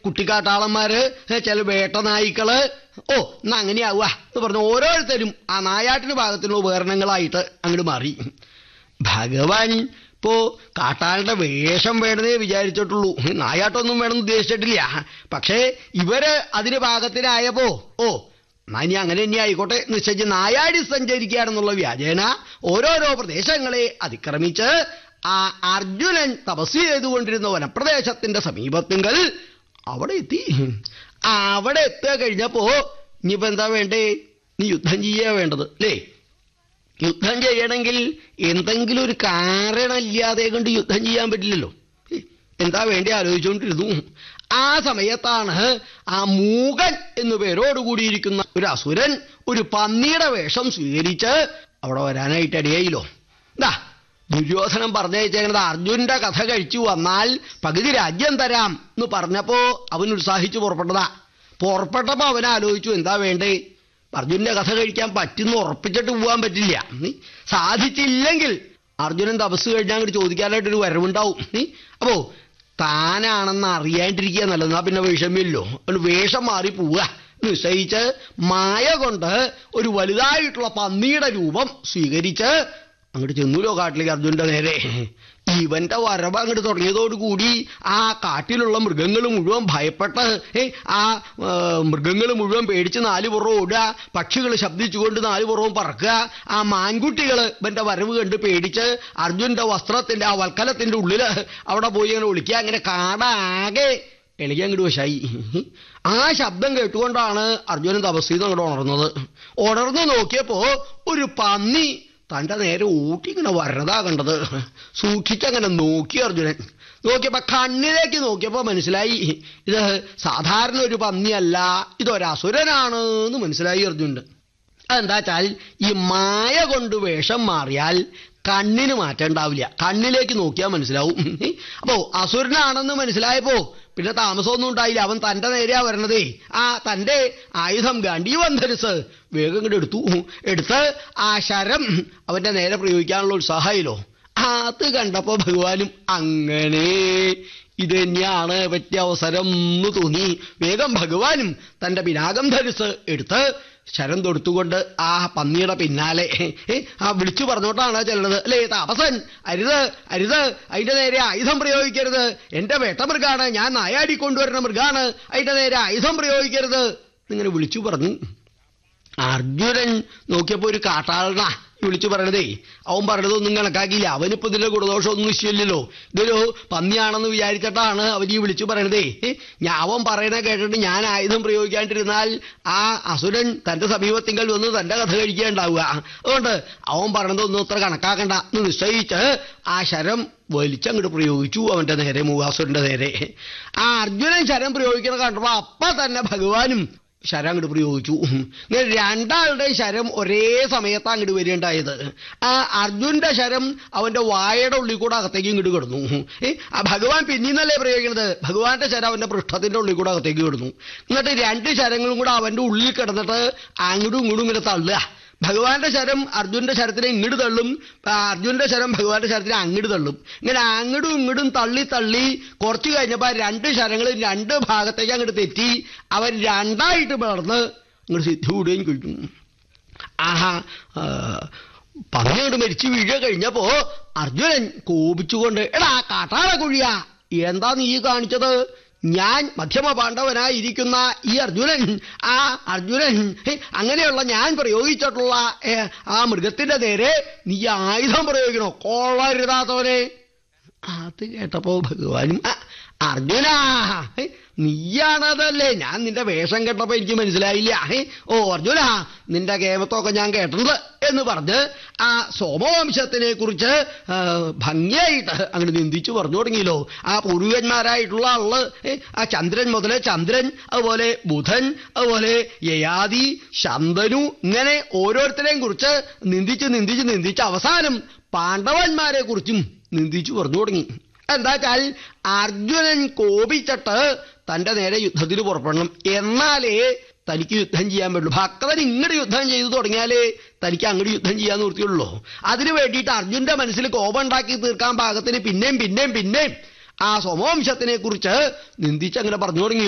കുട്ടിക്കാട്ടാളന്മാര് ഏ, ചില വേട്ടനായ്ക്കള് ഓ എന്നാ അങ്ങനെയാവുക എന്ന് പറഞ്ഞ് ഓരോരുത്തരും ആ നായാട്ടിന് ഭാഗത്തിനുള്ള ഉപകരണങ്ങളായിട്ട് അങ്ങോട്ട് മാറി ഭഗവാൻ ഇപ്പോ കാട്ടാളുടെ വേഷം വേണമെന്നേ വിചാരിച്ചിട്ടുള്ളൂ നായാട്ടൊന്നും വേണമെന്ന് ഉദ്ദേശിച്ചിട്ടില്ല പക്ഷേ ഇവര് അതിന് പാകത്തിനായപ്പോ ഓ എന്നാ ഇനി അങ്ങനെ തന്നെ ആയിക്കോട്ടെ നിശ്ചയിച്ച് നായാടി സഞ്ചരിക്കുകയാണെന്നുള്ള വ്യാജേന ഓരോരോ പ്രദേശങ്ങളെ അതിക്രമിച്ച് ആ അർജുനൻ തപസ് ചെയ്തുകൊണ്ടിരുന്ന വനപ്രദേശത്തിന്റെ സമീപത്തിങ്കൽ അവിടെ എത്തി അവിടെ എത്തുക കഴിഞ്ഞപ്പോ ഇനിയിപ്പോ എന്താ വേണ്ടേ നീ യുദ്ധം ചെയ്യാ വേണ്ടത് അല്ലേ യുദ്ധം ചെയ്യണമെങ്കിൽ എന്തെങ്കിലും ഒരു കാരണമില്ലാതെ കൊണ്ട് യുദ്ധം ചെയ്യാൻ പറ്റില്ലല്ലോ ഏ, എന്താ വേണ്ടി ആലോചിച്ചുകൊണ്ടിരുന്നു ആ സമയത്താണ് ആ മൂകൻ എന്നു പേരോടുകൂടിയിരിക്കുന്ന ഒരു അസുരൻ ഒരു പന്നിയുടെ വേഷം സ്വീകരിച്ച് അവിടെ വരാനായിട്ട് ഇടയായില്ലോ എന്താ ദുര്യോധനം പറഞ്ഞയച്ചേക്കണത് അർജുന്റെ കഥ കഴിച്ചു വന്നാൽ പകുതി രാജ്യം തരാം എന്ന് പറഞ്ഞപ്പോ അവൻ ഉത്സാഹിച്ചു പുറപ്പെട്ടതാ പുറപ്പെട്ടപ്പോ അവൻ ആലോചിച്ചു എന്താ വേണ്ടേ അർജുനന്റെ കഥ കഴിക്കാൻ പറ്റുന്ന ഉറപ്പിച്ചിട്ട് പോകാൻ പറ്റില്ല നീ സാധിച്ചില്ലെങ്കിൽ അർജുനൻ തപസ് കഴിഞ്ഞാൽ അങ്ങോട്ട് ചോദിക്കാനായിട്ടൊരു വരവുണ്ടാവും നീ അപ്പോ താനാണെന്ന് അറിയാണ്ടിരിക്കുക നല്ലത് എന്നാ പിന്നെ വിഷമില്ലോ ഒരു വേഷം മാറി പോവുക നിശ്ചയിച്ച് മായ കൊണ്ട് ഒരു വലുതായിട്ടുള്ള പന്നിയുടെ രൂപം സ്വീകരിച്ച് അങ്ങോട്ട് ചെന്നൂലോ കാട്ടിലേക്ക് അർജുന്റെ നേരെ ഇവന്റെ വരവ് അങ്ങോട്ട് തുടങ്ങിയതോടുകൂടി ആ കാട്ടിലുള്ള മൃഗങ്ങൾ മുഴുവൻ ഭയപ്പെട്ട് ഏ ആ മൃഗങ്ങൾ മുഴുവൻ പേടിച്ച് നാല് പുറവും ഓടുക പക്ഷികൾ ശബ്ദിച്ചുകൊണ്ട് നാല് പുറവും പറക്കുക ആ മാൻകുട്ടികൾ ഇവന്റെ വരവ് കണ്ട് പേടിച്ച് അർജുന്റെ വസ്ത്രത്തിന്റെ ആ വൽക്കലത്തിന്റെ ഉള്ളില് അവിടെ പോയി അങ്ങനെ ഒളിക്കുക അങ്ങനെ കാടാകെ എളിക്കാൻ അങ്ങോട്ട് വശായി ആ ശബ്ദം കേട്ടുകൊണ്ടാണ് അർജുനൻ തപസ് ചെയ്ത് അങ്ങോട്ട് ഉണർന്നത് ഉണർന്നു നോക്കിയപ്പോ ഒരു പന്നി തന്റെ നേരെ ഊട്ടി ഇങ്ങനെ വരണതാ കണ്ടത് സൂക്ഷിച്ചങ്ങനെ നോക്കി അർജുനൻ നോക്കിയപ്പോ കണ്ണിലേക്ക് നോക്കിയപ്പോ മനസ്സിലായി ഇത് സാധാരണ ഒരു പന്നിയല്ല ഇതൊരസുരനാണ് എന്ന് മനസ്സിലായി അർജുനൻ അതെന്താ വെച്ചാൽ ഈ മായ കൊണ്ട് വേഷം മാറിയാൽ കണ്ണിന് മാറ്റം ഉണ്ടാവില്ല കണ്ണിലേക്ക് നോക്കിയാൽ മനസ്സിലാവും അപ്പോ അസുരനാണെന്ന് മനസ്സിലായപ്പോ പിന്നെ താമസമൊന്നും ഉണ്ടായില്ല അവൻ തന്റെ നേരെയാ വരണതേ ആ തന്റെ ആയുധം ഗണ്ഡീവൻ ധരിച്ച് വേഗം ഇങ്ങോട്ട് എടുത്തു എടുത്ത് ആ ശരം അവന്റെ നേരെ പ്രയോഗിക്കാനുള്ള ഉത്സാഹമായില്ലോ അത് കണ്ടപ്പോ ഭഗവാനും അങ്ങനെ ഇത് തന്നെയാണ് പറ്റിയ അവസരം എന്ന് തോന്നി വേഗം ഭഗവാനും തന്റെ പിനാകം ധരിച്ച് എടുത്ത് ശരം തൊടുത്തുകൊണ്ട് ആ പന്നിയുടെ പിന്നാലെ ഏ, ആ വിളിച്ചു പറഞ്ഞോട്ടാണ് ചെല്ലണത് അല്ലേ താപസൻ അരുത് അരുത് അതിന്റെ നേരെ ആയുധം പ്രയോഗിക്കരുത് എന്റെ വേട്ടമൃഗാണ് ഞാൻ നായാടി കൊണ്ടുവരുന്ന മൃഗാണ് അതിന്റെ നേരെ ആയുധം പ്രയോഗിക്കരുത് ഇങ്ങനെ വിളിച്ചു പറഞ്ഞു അർജുനൻ നോക്കിയപ്പോ ഒരു കാട്ടാളനാ ഈ വിളിച്ചു പറയണതേ അവൻ പറഞ്ഞതൊന്നും കണക്കാക്കിയില്ല അവനിപ്പോ ഇതിന്റെ ഗുണദോഷമൊന്നും നിശ്ചയില്ലല്ലോ ഇതൊരു പന്നിയാണെന്ന് വിചാരിച്ചിട്ടാണ് അവൻ ഈ വിളിച്ചു പറയണതേ ഞാൻ അവൻ പറയണ കേട്ടിട്ട് ഞാൻ ആയുധം പ്രയോഗിക്കാണ്ടിരുന്നാൽ ആ അസുരൻ തന്റെ സമീപത്തിങ്കൽ വന്ന് തന്റെ കഥ കഴിക്കുകയുണ്ടാവുക അതുകൊണ്ട് അവൻ പറഞ്ഞതൊന്നും അത്ര കണക്കാക്കണ്ട എന്ന് നിശ്ചയിച്ച് ആ ശരം വലിച്ചങ്ങോട്ട് പ്രയോഗിച്ചു അവന്റെ നേരെ മൂകാസുരന്റെ നേരെ ആ അർജുനൻ ശരം പ്രയോഗിക്കണ കണ്ടപ്പോ അപ്പ തന്നെ ഭഗവാനും ശരം അങ്ങോട്ട് പ്രയോഗിച്ചു ഇങ്ങനെ രണ്ടാളുടെ ശരം ഒരേ സമയത്ത് അങ്ങോട്ട് വരികയുണ്ടായത് ആ അർജുന്റെ ശരം അവന്റെ വായയുടെ ഉള്ളിൽ കൂടെ അകത്തേക്ക് ഇങ്ങോട്ട് കിടന്നു ഏ, ആ ഭഗവാൻ പിന്നീന്നല്ലേ പ്രയോഗിക്കുന്നത് ഭഗവാന്റെ ശരം അവന്റെ പൃഷ്ഠത്തിന്റെ ഉള്ളിൽ കൂടെ അകത്തേക്ക് കിടന്നു എന്നിട്ട് രണ്ട് ശരങ്ങളും കൂടെ അവന്റെ ഉള്ളിൽ കിടന്നിട്ട് അങ്ങോട്ടും ഇങ്ങോട്ടും ഇങ്ങനെ തള്ളുക ഭഗവാന്റെ ശരം അർജുന്റെ ശരത്തിനെ ഇങ്ങോട്ട് തള്ളും ആ അർജുന്റെ ശരം ഭഗവാന്റെ ശരത്തിനെ അങ്ങോട്ട് തള്ളും ഇങ്ങനെ അങ്ങോട്ടും ഇങ്ങോട്ടും തള്ളി തള്ളി കുറച്ച് കഴിഞ്ഞപ്പോ ആ രണ്ട് ശരങ്ങളും രണ്ട് ഭാഗത്തേക്ക് അങ്ങോട്ട് തെറ്റി അവൻ രണ്ടായിട്ട് വളർന്ന് അങ്ങോട്ട് സിദ്ധി കൂടുകയും കഴിഞ്ഞു ആഹാ ആ, പന്നിയോട് മരിച്ചു വീഴുക കഴിഞ്ഞപ്പോ അർജുനൻ കോപിച്ചുകൊണ്ട് എടാ കാട്ടാള കുഴിയ എന്താ നീ കാണിച്ചത് ഞാൻ മധ്യമ പാണ്ഡവനായിരിക്കുന്ന ഈ അർജുനൻ ആ അർജുനൻ ഹേ, അങ്ങനെയുള്ള ഞാൻ പ്രയോഗിച്ചിട്ടുള്ള ഏ, ആ മൃഗത്തിന്റെ നേരെ നീ ആയുധം പ്രയോഗിക്കണോ കൊള്ളരുതാത്തവനെ അത് കേട്ടപ്പോ ഭഗവാനും "ആ, അർജുനാ ഹേ, നീയാണതല്ലേ ഞാൻ നിന്റെ വേഷം കേട്ടപ്പോ എനിക്ക് മനസ്സിലായില്ല ഹേ, ഓ അർജുന നിന്റെ കേമത്തൊക്കെ ഞാൻ കേട്ടിട്ടുണ്ട് എന്ന് പറഞ്ഞ് ആ സോമവംശത്തിനെ കുറിച്ച് ആ, ഭംഗിയായിട്ട് അങ്ങോട്ട് നിന്ദിച്ചു പറഞ്ഞു തുടങ്ങിയല്ലോ ആ പൂർവികന്മാരായിട്ടുള്ള ആള് ഏ, ആ ചന്ദ്രൻ മുതല് ചന്ദ്രൻ അതുപോലെ ബുധൻ അതുപോലെ യയാതി ശന്തനു ഇങ്ങനെ ഓരോരുത്തരെയും കുറിച്ച് നിന്ദിച്ച് നിന്ദിച്ച് നിന്ദിച്ച് അവസാനം പാണ്ഡവന്മാരെ കുറിച്ചും നിന്ദിച്ചു പറഞ്ഞു തുടങ്ങി എന്താ വെച്ചാൽ അർജുനൻ കോപിച്ചിട്ട് തന്റെ നേരെ യുദ്ധത്തിന് പുറപ്പെടണം എന്നാലേ തനിക്ക് യുദ്ധം ചെയ്യാൻ പറ്റുള്ളൂ ഭക്തൻ ഇങ്ങോട്ട് യുദ്ധം ചെയ്തു തുടങ്ങിയാലേ തനിക്ക് അങ്ങോട്ട് യുദ്ധം ചെയ്യാൻ നിർത്തിയുള്ളൂ അതിനു വേണ്ടിയിട്ട് അർജുന്റെ മനസ്സിൽ കോപം ഉണ്ടാക്കി തീർക്കാൻ പാകത്തിന് പിന്നെയും പിന്നെയും പിന്നെയും ആ സോമവംശത്തിനെ കുറിച്ച് നിന്ദിച്ച് അങ്ങനെ പറഞ്ഞു തുടങ്ങി